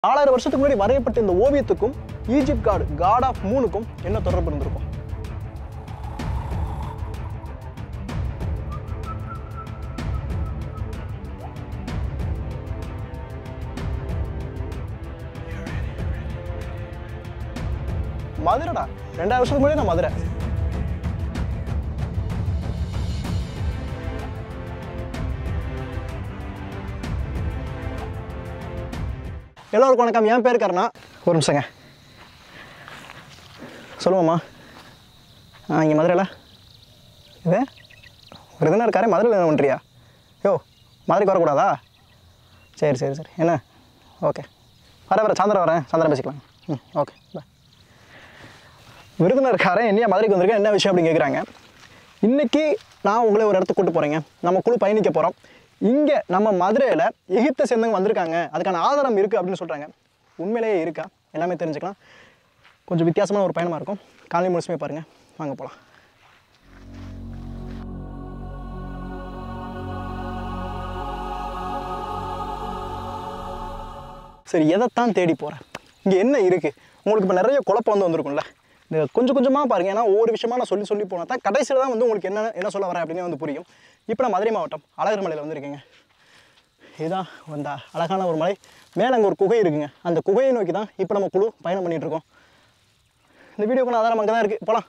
நாலாயிரம் வருஷத்துக்கு முன்னாடி வரையப்பட்ட இந்த ஓவியத்துக்கும் ஈஜிப்ட் காட் காட் ஆஃப் மூனுக்கும் என்ன தொடர்பு இருந்திருக்கும் மதுரைடா ரெண்டாயிரம் வருஷத்துக்கு முன்னாடி நான் மதுரை எல்லோருக்கும் வணக்கம் என் பேர் கருணா ஒரு நிமிஷங்க சொல்லுவோம்மா ஆ இங்கே மதுரையில் இது விருதுநகர் இருக்காரே மதுரையில் என்ன பண்ணுறியா யோ மதுரைக்கு வரக்கூடாதா சரி சரி சரி என்ன ஓகே வர வர சாயந்தரம் வரேன் சாயந்தரம் பேசிக்கலாம் ம் ஓகே பாய் விருதுநகர்காரன் என்னையா மதுரைக்கு வந்திருக்கேன் என்ன விஷயம் அப்படின்னு கேட்குறாங்க இன்னைக்கு நான் உங்களை ஒரு இடத்துக்கு கூட்டு போகிறேங்க நம்ம குழு பயணிக்க போகிறோம் இங்கே நம்ம மதுரையில் எகிப்தை சேர்ந்தவங்க வந்திருக்காங்க அதுக்கான ஆதாரம் இருக்குது அப்படின்னு சொல்கிறாங்க உண்மையிலேயே இருக்கா எல்லாமே தெரிஞ்சுக்கலாம் கொஞ்சம் வித்தியாசமான ஒரு பயணமாக இருக்கும் காலையில் முழுசுமே பாருங்கள் வாங்க போகலாம் சரி எதைத்தான் தேடி போகிறேன் இங்கே என்ன இருக்குது உங்களுக்கு இப்போ நிறைய குழப்பம் வந்து வந்திருக்கும்ல இந்த கொஞ்சம் கொஞ்சமாக பாருங்கள் ஏன்னா ஒவ்வொரு விஷயமா நான் சொல்லி சொல்லி போனால் தான் கடைசியில் தான் வந்து உங்களுக்கு என்ன என்ன சொல்ல வரேன் அப்படின்னு வந்து புரியும் இப்போ நான் மதுரை மாவட்டம் அழகர் மலையில் வந்திருக்கேங்க இதுதான் அந்த அழகான ஒரு மலை மேலே அங்கே ஒரு குகை இருக்குங்க அந்த குகையை நோக்கி தான் இப்போ நம்ம குழு பயணம் பண்ணிகிட்டு இருக்கோம் இந்த வீடியோக்கு ஆதாரம் அங்கே தான் இருக்குது போகலாம்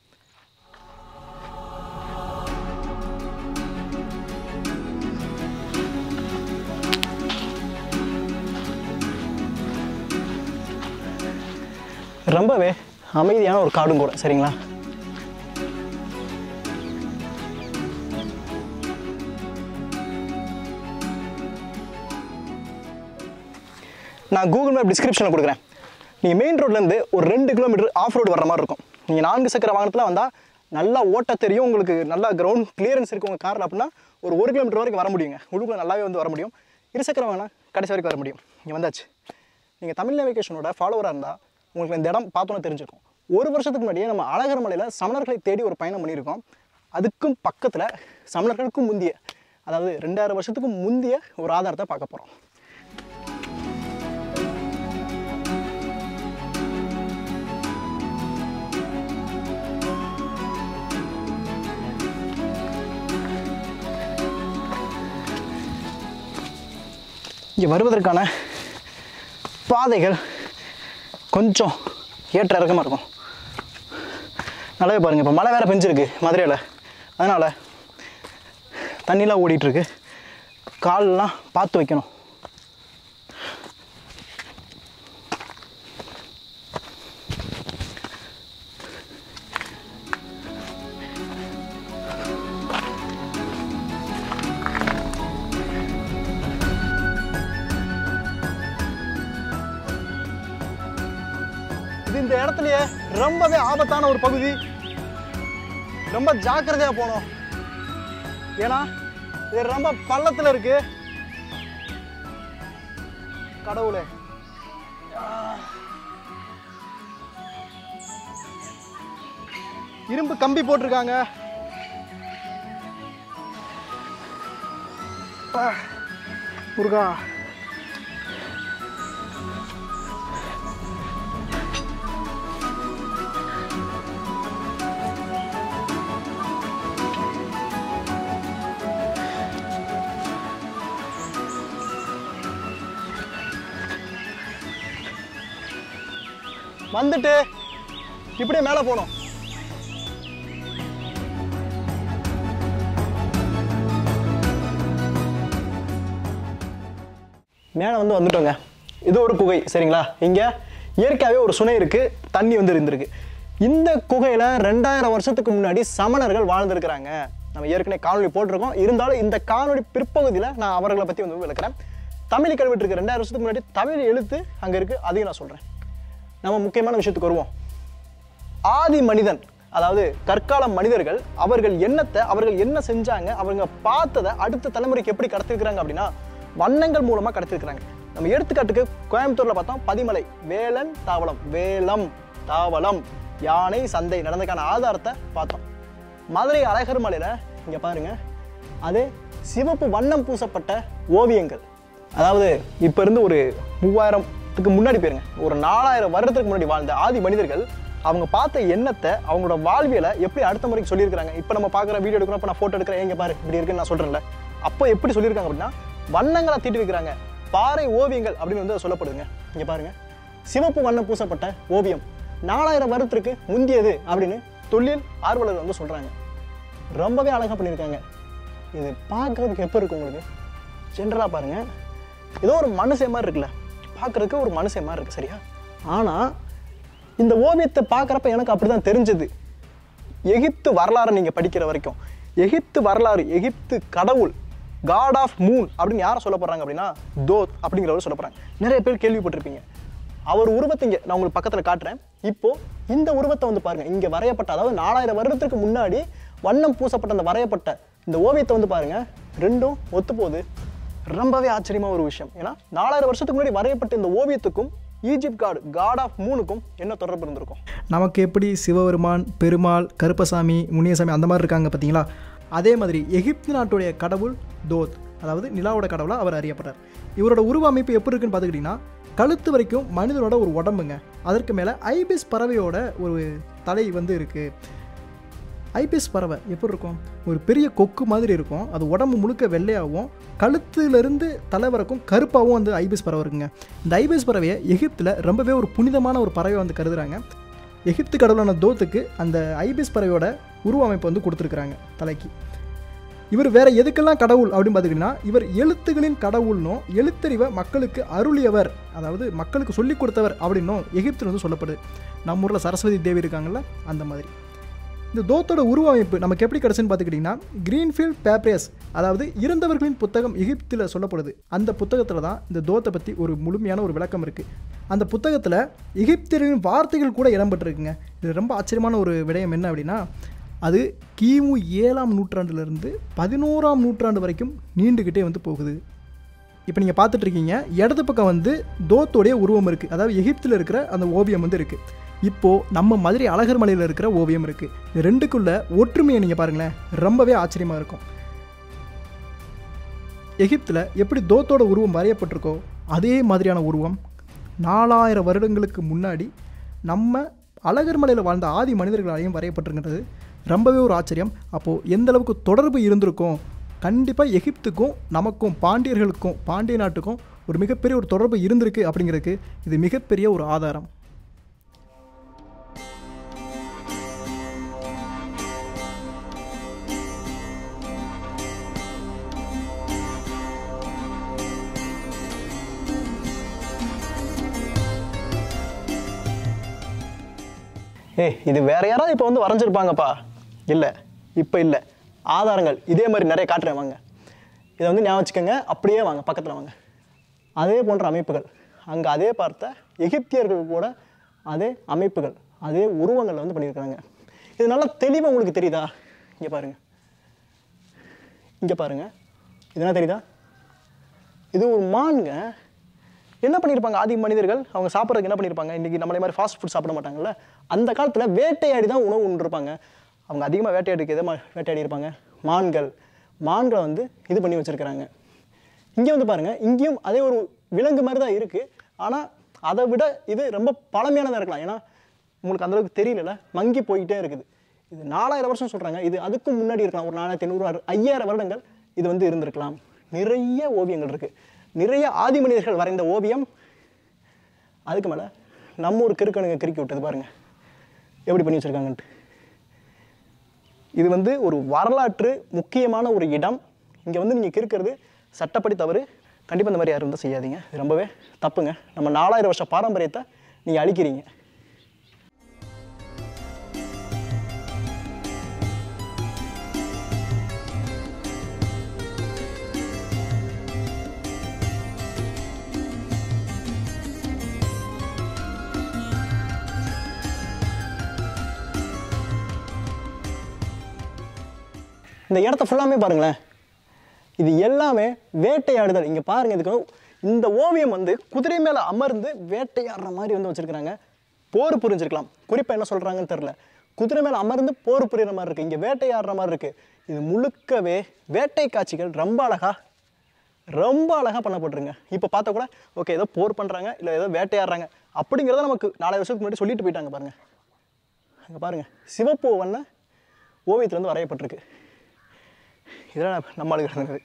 ரொம்பவே அமைதியான ஒரு காடும் கூட சரிங்களா நான் கூகுள் மேப் டிஸ்கிரிப்ஷனில் கொடுக்குறேன் நீங்கள் மெயின் ரோட்லேருந்து ஒரு ரெண்டு கிலோமீட்டர் ஆஃப் ரோடு வர மாதிரி இருக்கும் நீங்கள் நான்கு சக்கர வாகனத்தில் வந்தால் நல்லா ஓட்ட தெரியும் உங்களுக்கு நல்லா கிரவுண்ட் கிளியரன்ஸ் இருக்கு உங்கள் காரில் அப்படின்னா ஒரு ஒரு கிலோமீட்டர் வரைக்கும் வர முடியுங்க உள்ளுக்குள்ள நல்லாவே வந்து வர முடியும் இருசக்கர வாகனம் கடைசி வரைக்கும் வர முடியும் இங்கே வந்தாச்சு நீங்கள் தமிழ் நேவிகேஷனோட ஃபாலோவராக இருந்தால் உங்களுக்கு இந்த இடம் பார்த்தோன்னே தெரிஞ்சிருக்கும் ஒரு வருஷத்துக்கு முன்னாடியே நம்ம அழகர் மலையில் சமணர்களை தேடி ஒரு பயணம் பண்ணியிருக்கோம் அதுக்கும் பக்கத்தில் சமணர்களுக்கும் முந்திய அதாவது ரெண்டாயிரம் வருஷத்துக்கு முந்திய ஒரு ஆதாரத்தை பார்க்க போகிறோம் இங்கே வருவதற்கான பாதைகள் கொஞ்சம் ஏற்ற இறக்கமாக இருக்கும் நல்லாவே பாருங்கள் இப்போ மழை வேறு பெஞ்சிருக்கு மதுரையில் அதனால் தண்ணிலாம் ஓடிட்டுருக்கு கால்லாம் பார்த்து வைக்கணும் இது இந்த இடத்துலயே ரொம்பவே ஆபத்தான ஒரு பகுதி ரொம்ப ஜாக்கிரதையா போகணும் ஏன்னா இது ரொம்ப பள்ளத்துல இருக்கு கடவுளே ஆ. இரும்பு கம்பி போட்டிருக்காங்க அப்பா, முருகா வந்துட்டு இப்படியே மேலே போகணும் மேலே வந்து வந்துட்டோங்க இது ஒரு குகை சரிங்களா இங்கே இயற்கையாகவே ஒரு சுனை இருக்குது தண்ணி வந்து இருந்திருக்கு இந்த குகையில் ரெண்டாயிரம் வருஷத்துக்கு முன்னாடி சமணர்கள் வாழ்ந்திருக்கிறாங்க நம்ம ஏற்கனவே காணொலி போட்டிருக்கோம் இருந்தாலும் இந்த காணொலி பிற்பகுதியில் நான் அவர்களை பற்றி வந்து விளக்குறேன் தமிழ் கல்வெட்டு இருக்கு ரெண்டாயிரம் வருஷத்துக்கு முன்னாடி தமிழ் எழுத்து அங்கே இருக்குது அதையும் நான் சொல்கிறேன் நம்ம முக்கியமான விஷயத்துக்கு வருவோம் ஆதி மனிதன் அதாவது கற்கால மனிதர்கள் அவர்கள் எண்ணத்தை அவர்கள் என்ன செஞ்சாங்க அவங்க பார்த்ததை அடுத்த தலைமுறைக்கு எப்படி கடத்திருக்கிறாங்க அப்படின்னா வண்ணங்கள் மூலமா கடத்திருக்கிறாங்க நம்ம எடுத்துக்காட்டுக்கு கோயம்புத்தூர்ல பார்த்தோம் பதிமலை வேலன் தாவளம் வேலம் தாவளம் யானை சந்தை நடந்ததுக்கான ஆதாரத்தை பார்த்தோம் மதுரை அழகர் மலையில இங்க பாருங்க அது சிவப்பு வண்ணம் பூசப்பட்ட ஓவியங்கள் அதாவது இப்போ இருந்து ஒரு மூவாயிரம் வருடத்துக்கு முன்னாடி போயிருங்க ஒரு நாலாயிரம் வருடத்துக்கு முன்னாடி வாழ்ந்த ஆதி மனிதர்கள் அவங்க பார்த்த எண்ணத்தை அவங்களோட வாழ்வியலை எப்படி அடுத்த முறைக்கு சொல்லியிருக்காங்க இப்போ நம்ம பார்க்குற வீடியோ எடுக்கிறோம் இப்போ நான் ஃபோட்டோ எடுக்கிறேன் எங்க பாரு இப்படி இருக்குன்னு நான் சொல்கிறேன்ல அப்போ எப்படி சொல்லியிருக்காங்க அப்படின்னா வண்ணங்களை தீட்டி வைக்கிறாங்க பாறை ஓவியங்கள் அப்படின்னு வந்து சொல்லப்படுதுங்க இங்கே பாருங்க சிவப்பு வண்ணம் பூசப்பட்ட ஓவியம் நாலாயிரம் வருடத்திற்கு முந்தியது அப்படின்னு தொழில் ஆர்வலர்கள் வந்து சொல்கிறாங்க ரொம்பவே அழகாக பண்ணியிருக்காங்க இது பார்க்கறதுக்கு எப்போ இருக்கு உங்களுக்கு ஜென்ரலாக பாருங்க ஏதோ ஒரு மனுஷன் மாதிரி இருக்குல்ல பார்க்கறதுக்கு ஒரு மனுஷன் மாதிரி இருக்கு சரியா ஆனால் இந்த ஓவியத்தை பார்க்குறப்ப எனக்கு அப்படி தான் தெரிஞ்சது எகிப்து வரலாறை நீங்கள் படிக்கிற வரைக்கும் எகிப்து வரலாறு எகிப்து கடவுள் காட் ஆஃப் மூன் அப்படின்னு யாரை சொல்ல போகிறாங்க அப்படின்னா தோத் அப்படிங்கிறவர் சொல்ல போகிறாங்க நிறைய பேர் கேள்விப்பட்டிருப்பீங்க அவர் உருவத்தை இங்கே நான் உங்களுக்கு பக்கத்தில் காட்டுறேன் இப்போ இந்த உருவத்தை வந்து பாருங்க இங்கே வரையப்பட்ட அதாவது நாலாயிரம் வருடத்துக்கு முன்னாடி வண்ணம் பூசப்பட்ட அந்த வரையப்பட்ட இந்த ஓவியத்தை வந்து பாருங்க ரெண்டும் ஒத்து போகுது ரொம்பவே ஆச்சரியமா ஒரு விஷயம் ஏன்னா நாலாயிரம் வருஷத்துக்கு முன்னாடி வரையப்பட்ட இந்த ஓவியத்துக்கும் ஈஜிப்ட் காடு காட் ஆஃப் மூனுக்கும் என்ன தொடர்பு இருந்திருக்கும் நமக்கு எப்படி சிவபெருமான் பெருமாள் கருப்பசாமி முனியசாமி அந்த மாதிரி இருக்காங்க பார்த்தீங்களா அதே மாதிரி எகிப்து நாட்டுடைய கடவுள் தோத் அதாவது நிலாவோட கடவுளாக அவர் அறியப்பட்டார் இவரோட உருவ அமைப்பு எப்படி இருக்குன்னு பார்த்துக்கிட்டிங்கன்னா கழுத்து வரைக்கும் மனிதனோட ஒரு உடம்புங்க அதற்கு மேலே ஐபிஸ் பறவையோட ஒரு தலை வந்து இருக்குது ஐபிஎஸ் பறவை எப்படி இருக்கும் ஒரு பெரிய கொக்கு மாதிரி இருக்கும் அது உடம்பு முழுக்க வெள்ளையாகவும் கழுத்துலேருந்து தலை வரைக்கும் கருப்பாகவும் வந்து ஐபிஎஸ் பறவை இருக்குங்க இந்த ஐபிஎஸ் பறவையை எகிப்தில் ரொம்பவே ஒரு புனிதமான ஒரு பறவை வந்து கருதுறாங்க எகிப்து கடவுளான தோத்துக்கு அந்த ஐபிஎஸ் பறவையோட உருவமைப்பு வந்து கொடுத்துருக்குறாங்க தலைக்கு இவர் வேற எதுக்கெல்லாம் கடவுள் அப்படின்னு பார்த்துக்கிட்டிங்கன்னா இவர் எழுத்துகளின் கடவுள்னும் எழுத்தறிவை மக்களுக்கு அருளியவர் அதாவது மக்களுக்கு சொல்லிக் கொடுத்தவர் அப்படின்னும் எகிப்தில் வந்து சொல்லப்படுது நம்ம ஊரில் சரஸ்வதி தேவி இருக்காங்கல்ல அந்த மாதிரி இந்த தோத்தோட உருவமைப்பு நமக்கு எப்படி கிடச்சுன்னு பார்த்துக்கிட்டிங்கன்னா கிரீன்ஃபீல்ட் பேப்ரேஸ் அதாவது இறந்தவர்களின் புத்தகம் எகிப்தில் சொல்லப்படுது அந்த புத்தகத்தில் தான் இந்த தோத்தை பற்றி ஒரு முழுமையான ஒரு விளக்கம் இருக்குது அந்த புத்தகத்தில் எகிப்தியர்களின் வார்த்தைகள் கூட இடம்பெற்றிருக்குங்க இது ரொம்ப ஆச்சரியமான ஒரு விடயம் என்ன அப்படின்னா அது கிமு ஏழாம் நூற்றாண்டுலேருந்து பதினோராம் நூற்றாண்டு வரைக்கும் நீண்டுக்கிட்டே வந்து போகுது இப்போ நீங்கள் பார்த்துட்ருக்கீங்க இடது பக்கம் வந்து தோத்தோடைய உருவம் இருக்குது அதாவது எகிப்தில் இருக்கிற அந்த ஓவியம் வந்து இருக்குது இப்போது நம்ம மதுரை அழகர் மலையில் இருக்கிற ஓவியம் இருக்குது இது ரெண்டுக்குள்ள ஒற்றுமையை நீங்கள் பாருங்களேன் ரொம்பவே ஆச்சரியமாக இருக்கும் எகிப்தில் எப்படி தோத்தோட உருவம் வரையப்பட்டிருக்கோ அதே மாதிரியான உருவம் நாலாயிரம் வருடங்களுக்கு முன்னாடி நம்ம அழகர் மலையில் வாழ்ந்த ஆதி மனிதர்களாலையும் வரையப்பட்டிருக்கிறது ரொம்பவே ஒரு ஆச்சரியம் அப்போது எந்த அளவுக்கு தொடர்பு இருந்திருக்கும் கண்டிப்பாக எகிப்துக்கும் நமக்கும் பாண்டியர்களுக்கும் பாண்டிய நாட்டுக்கும் ஒரு மிகப்பெரிய ஒரு தொடர்பு இருந்திருக்கு அப்படிங்கிறதுக்கு இது மிகப்பெரிய ஒரு ஆதாரம் ஏய் இது வேற யாராவது இப்போ வந்து வரைஞ்சிருப்பாங்கப்பா இல்லை இப்போ இல்லை ஆதாரங்கள் இதே மாதிரி நிறைய காட்டுறேன் வாங்க இதை வந்து ஞாபகம் வச்சுக்கோங்க அப்படியே வாங்க பக்கத்தில் வாங்க அதே போன்ற அமைப்புகள் அங்கே அதே பார்த்த எகிப்தியர்கள் கூட அதே அமைப்புகள் அதே உருவங்களை வந்து பண்ணியிருக்காங்க இது நல்லா தெளிவாக உங்களுக்கு தெரியுதா இங்கே பாருங்க இங்கே பாருங்க இதெல்லாம் தெரியுதா இது ஒரு மான்ங்க என்ன பண்ணியிருப்பாங்க ஆதி மனிதர்கள் அவங்க சாப்பிட்றதுக்கு என்ன பண்ணியிருப்பாங்க இன்றைக்கி நம்மளே மாதிரி ஃபாஸ்ட் ஃபுட் சாப்பிட மாட்டாங்கல்ல அந்த காலத்தில் வேட்டையாடி தான் உணவு உண்டிருப்பாங்க அவங்க அதிகமாக வேட்டையாடிக்கு எதை மா- வேட்டையாடி இருப்பாங்க மான்கள் மான்களை வந்து இது பண்ணி வச்சுருக்கிறாங்க இங்கே வந்து பாருங்கள் இங்கேயும் அதே ஒரு விலங்கு மாதிரி தான் இருக்குது ஆனால் அதை விட இது ரொம்ப பழமையானதாக இருக்கலாம் ஏன்னா உங்களுக்கு அந்தளவுக்கு தெரியல மங்கி போயிட்டே இருக்குது இது நாலாயிரம் வருஷம் சொல்கிறாங்க இது அதுக்கும் முன்னாடி இருக்கலாம் ஒரு நாலாயிரத்தி ஐநூறு ஐயாயிரம் வருடங்கள் இது வந்து இருந்திருக்கலாம் நிறைய ஓவியங்கள் இருக்குது நிறைய ஆதி மனிதர்கள் வரைந்த ஓவியம் அதுக்கு மேலே நம்ம ஒரு கிறுக்கணுங்க கிறுக்கி விட்டது பாருங்க எப்படி பண்ணி வச்சுருக்காங்கன்ட்டு இது வந்து ஒரு வரலாற்று முக்கியமான ஒரு இடம் இங்கே வந்து நீங்கள் கிறுக்கிறது சட்டப்படி தவறு கண்டிப்பாக இந்த மாதிரி யாரும் இருந்தால் செய்யாதீங்க இது ரொம்பவே தப்புங்க நம்ம நாலாயிரம் வருஷ பாரம்பரியத்தை நீங்கள் அழிக்கிறீங்க இந்த இடத்த ஃபுல்லாமே பாருங்களேன் இது எல்லாமே வேட்டையாடுதல் இங்கே பாருங்க இதுக்கு இந்த ஓவியம் வந்து குதிரை மேலே அமர்ந்து வேட்டையாடுற மாதிரி வந்து வச்சிருக்கிறாங்க போர் புரிஞ்சிருக்கலாம் குறிப்பாக என்ன சொல்கிறாங்கன்னு தெரில குதிரை மேலே அமர்ந்து போர் புரியுற மாதிரி இருக்குது இங்கே வேட்டையாடுற மாதிரி இருக்குது இது முழுக்கவே வேட்டை காட்சிகள் ரொம்ப அழகா ரொம்ப அழகாக பண்ணப்பட்டிருங்க இப்போ பார்த்தா கூட ஓகே ஏதோ போர் பண்ணுறாங்க இல்லை ஏதோ வேட்டையாடுறாங்க அப்படிங்கிறத நமக்கு நாலு வருஷத்துக்கு முன்னாடி சொல்லிட்டு போயிட்டாங்க பாருங்க அங்கே பாருங்க சிவப்பு வண்ண ஓவியத்துலேருந்து வரையப்பட்டிருக்கு இதெல்லாம் நம்ம ஆளுங்க இருந்தது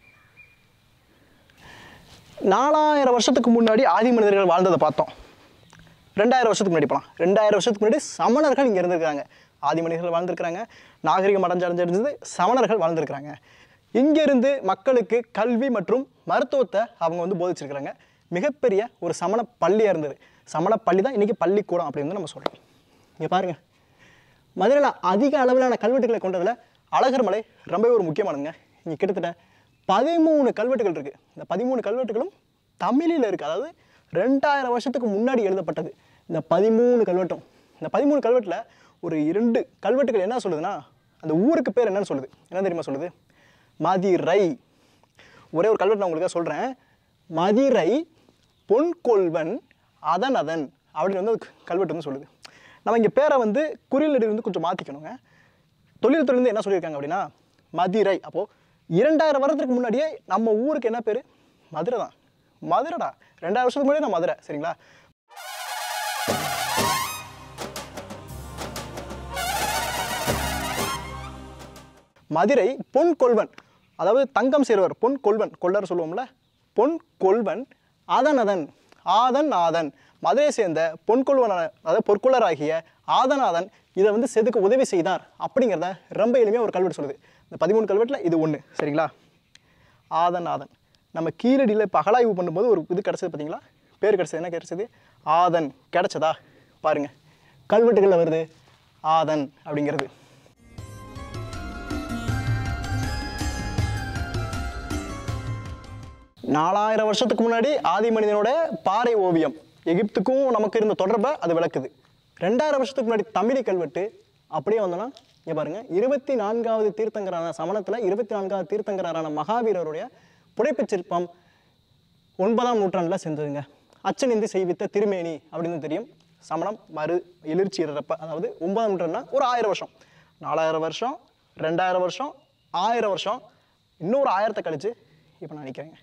நாலாயிரம் வருஷத்துக்கு முன்னாடி ஆதி மனிதர்கள் வாழ்ந்ததை பார்த்தோம் ரெண்டாயிரம் வருஷத்துக்கு முன்னாடி போகலாம் ரெண்டாயிரம் வருஷத்துக்கு முன்னாடி சமணர்கள் இங்கே இருந்திருக்காங்க ஆதி மனிதர்கள் வாழ்ந்திருக்கிறாங்க நாகரிகம் அடைஞ்சடைஞ்சிருந்தது சமணர்கள் வாழ்ந்திருக்கிறாங்க இங்கிருந்து மக்களுக்கு கல்வி மற்றும் மருத்துவத்தை அவங்க வந்து போதிச்சிருக்கிறாங்க மிகப்பெரிய ஒரு சமண பள்ளியாக இருந்தது சமண பள்ளி தான் இன்றைக்கி பள்ளிக்கூடம் அப்படின்னு வந்து நம்ம சொல்கிறோம் இங்கே பாருங்கள் மதுரையில் அதிக அளவிலான கல்வெட்டுகளை கொண்டதில் அழகர் மலை ரொம்பவே ஒரு முக்கியமானதுங்க இங்கே கிட்டத்தட்ட பதிமூணு கல்வெட்டுகள் இருக்குது இந்த பதிமூணு கல்வெட்டுகளும் தமிழில் இருக்குது அதாவது ரெண்டாயிரம் வருஷத்துக்கு முன்னாடி எழுதப்பட்டது இந்த பதிமூணு கல்வெட்டும் இந்த பதிமூணு கல்வெட்டில் ஒரு இரண்டு கல்வெட்டுகள் என்ன சொல்லுதுன்னா அந்த ஊருக்கு பேர் என்னன்னு சொல்லுது என்ன தெரியுமா சொல்லுது மதிரை ஒரே ஒரு கல்வெட்டு நான் உங்களுக்கு சொல்கிறேன் மதிரை பொன்கொள்வன் அதன் அதன் அப்படின்னு வந்து அது கல்வெட்டு வந்து சொல்லுது நம்ம இங்கே பேரை வந்து குறியீடு வந்து கொஞ்சம் மாற்றிக்கணுங்க தொழில்துறை வந்து என்ன சொல்லியிருக்காங்க அப்படின்னா மதிரை அப்போது இரண்டாயிரம் வருடத்துக்கு முன்னாடியே நம்ம ஊருக்கு என்ன பேர் மதுரை தான் மதுரைடா ரெண்டாயிரம் வருஷத்துக்கு முன்னாடி நான் மதுரை சரிங்களா மதுரை பொன் கொள்வன் அதாவது தங்கம் சேர்வர் பொன் கொள்வன் கொள்ளர் சொல்லுவோம்ல பொன் கொள்வன் அதன் அதன் ஆதன் ஆதன் மதுரையை சேர்ந்த பொன் கொள்வனான அதாவது பொற்கொள்ளராகிய ஆதனாதன் இதை வந்து செதுக்க உதவி செய்தார் அப்படிங்கிறத ரொம்ப எளிமையாக ஒரு கல்வெட்டு சொல்லுது இந்த பதிமூணு கல்வெட்டில் இது ஒன்று சரிங்களா ஆதன் ஆதன் நம்ம கீழடியில் இப்போ அகலாய்வு பண்ணும்போது ஒரு இது கிடச்சது பார்த்தீங்களா பேர் கிடச்சது என்ன கிடச்சது ஆதன் கிடச்சதா பாருங்க கல்வெட்டுகளில் வருது ஆதன் அப்படிங்கிறது நாலாயிரம் வருஷத்துக்கு முன்னாடி ஆதி மனிதனோட பாறை ஓவியம் எகிப்துக்கும் நமக்கு இருந்த தொடர்பை அது விளக்குது ரெண்டாயிரம் வருஷத்துக்கு முன்னாடி தமிழி கல்வெட்டு அப்படியே வந்தோன்னா இங்கே பாருங்க இருபத்தி நான்காவது தீர்த்தங்கரான சமணத்தில் இருபத்தி நான்காவது தீர்த்தங்கரான மகாவீரருடைய புடைப்புச் சிற்பம் ஒன்பதாம் நூற்றாண்டில் செஞ்சதுங்க அச்சனிந்தி செய்வித்த திருமேனி அப்படின்னு தெரியும் சமணம் மறு எழுச்சி இறப்ப அதாவது ஒன்பதாம் நூற்றாண்டுனா ஒரு ஆயிரம் வருஷம் நாலாயிரம் வருஷம் ரெண்டாயிரம் வருஷம் ஆயிரம் வருஷம் இன்னொரு ஆயிரத்தை கழிச்சு இப்போ நான் நிற்கிறேங்க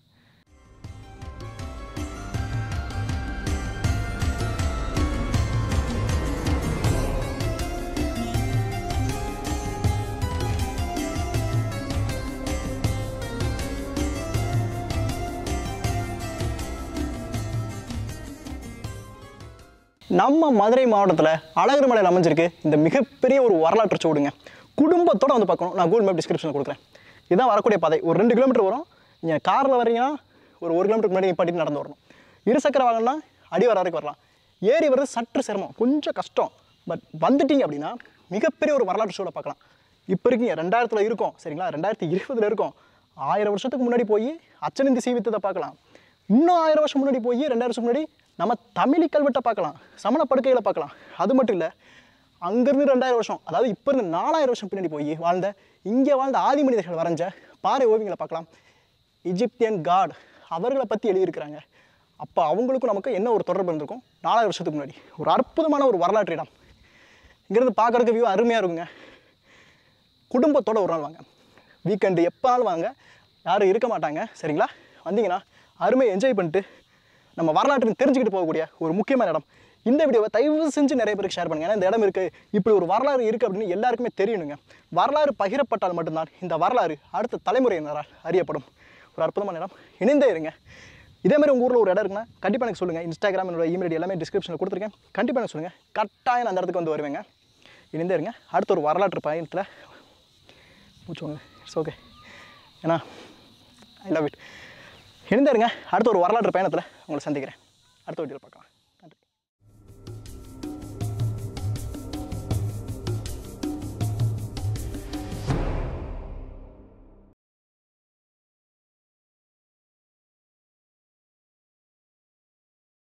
நம்ம மதுரை மாவட்டத்தில் அழகர் மலையில் அமைஞ்சிருக்கு இந்த மிகப்பெரிய ஒரு வரலாற்று சூடுங்க குடும்பத்தோட வந்து பார்க்கணும் நான் கூகுள் மேப் டிஸ்கிரிப்ஷனில் கொடுக்குறேன் இதுதான் வரக்கூடிய பாதை ஒரு ரெண்டு கிலோமீட்டர் வரும் நீங்கள் காரில் வரீங்கன்னா ஒரு ஒரு கிலோமீட்டருக்கு முன்னாடி நிப்பாட்டிட்டு நடந்து வரணும் இருசக்கர வாகனம்னா அடிவார வரைக்கும் வரலாம் ஏறி வர்றது சற்று சிரமம் கொஞ்சம் கஷ்டம் பட் வந்துட்டீங்க அப்படின்னா மிகப்பெரிய ஒரு வரலாற்று சூழலை பார்க்கலாம் இப்போ இருக்கீங்க ரெண்டாயிரத்தில் இருக்கோம் சரிங்களா ரெண்டாயிரத்தி இருபதுல இருக்கோம் ஆயிரம் வருஷத்துக்கு முன்னாடி போய் அச்சனிந்தி சீவித்ததை பார்க்கலாம் இன்னும் ஆயிரம் வருஷம் முன்னாடி போய் ரெண்டாயிரம் வருஷம் முன்னாடி நம்ம தமிழ் கல்வெட்டை பார்க்கலாம் சமண படுக்கைகளை பார்க்கலாம் அது மட்டும் இல்லை அங்கேருந்து ரெண்டாயிரம் வருஷம் அதாவது இப்போ இருந்து நாலாயிரம் வருஷம் பின்னாடி போய் வாழ்ந்த இங்கே வாழ்ந்த ஆதி மனிதர்கள் வரைஞ்ச பாறை ஓவியங்களை பார்க்கலாம் இஜிப்தியன் காட் அவர்களை பற்றி எழுதியிருக்கிறாங்க அப்போ அவங்களுக்கும் நமக்கு என்ன ஒரு தொடர்பு இருந்திருக்கும் நாலாயிரம் வருஷத்துக்கு முன்னாடி ஒரு அற்புதமான ஒரு வரலாற்று இடம் இங்கேருந்து பார்க்குறதுக்கு வியூ அருமையாக இருக்குங்க குடும்பத்தோட ஒரு நாள் வாங்க வீக்கெண்டு எப்போனாலும் வாங்க யாரும் இருக்க மாட்டாங்க சரிங்களா வந்தீங்கன்னா அருமையை என்ஜாய் பண்ணிட்டு நம்ம வரலாற்று தெரிஞ்சுக்கிட்டு போகக்கூடிய ஒரு முக்கியமான இடம் இந்த வீடியோவை தயவு செஞ்சு நிறைய பேருக்கு ஷேர் பண்ணுங்க ஏன்னா இந்த இடம் இருக்குது இப்படி ஒரு வரலாறு இருக்குது அப்படின்னு எல்லாருக்குமே தெரியணுங்க வரலாறு பகிரப்பட்டால் மட்டும்தான் இந்த வரலாறு அடுத்த தலைமுறையினரால் அறியப்படும் ஒரு அற்புதமான இடம் இணைந்தே இருங்க இதே மாதிரி உங்கள் ஊரில் ஒரு இடம் இருக்குன்னா கண்டிப்பாக எனக்கு சொல்லுங்கள் இன்ஸ்டாகிராம் என்னோட இமெயில் ஐடி எல்லாமே டிஸ்கிரிப்ஷனில் கொடுத்துருக்கேன் கண்டிப்பாக எனக்கு சொல்லுங்கள் கட்டாயம் நான் அந்த இடத்துக்கு வந்து வருவேங்க இணைந்தே இருங்க அடுத்த ஒரு வரலாற்று பயணத்தில் மூச்சுவாங்க இட்ஸ் ஓகே ஏன்னா ஐ லவ் இட் இணைந்தே இருங்க அடுத்த ஒரு வரலாற்று பயணத்தில் உங்களை சந்திக்கிறேன் அடுத்த வீடியோவில் பார்க்கலாம்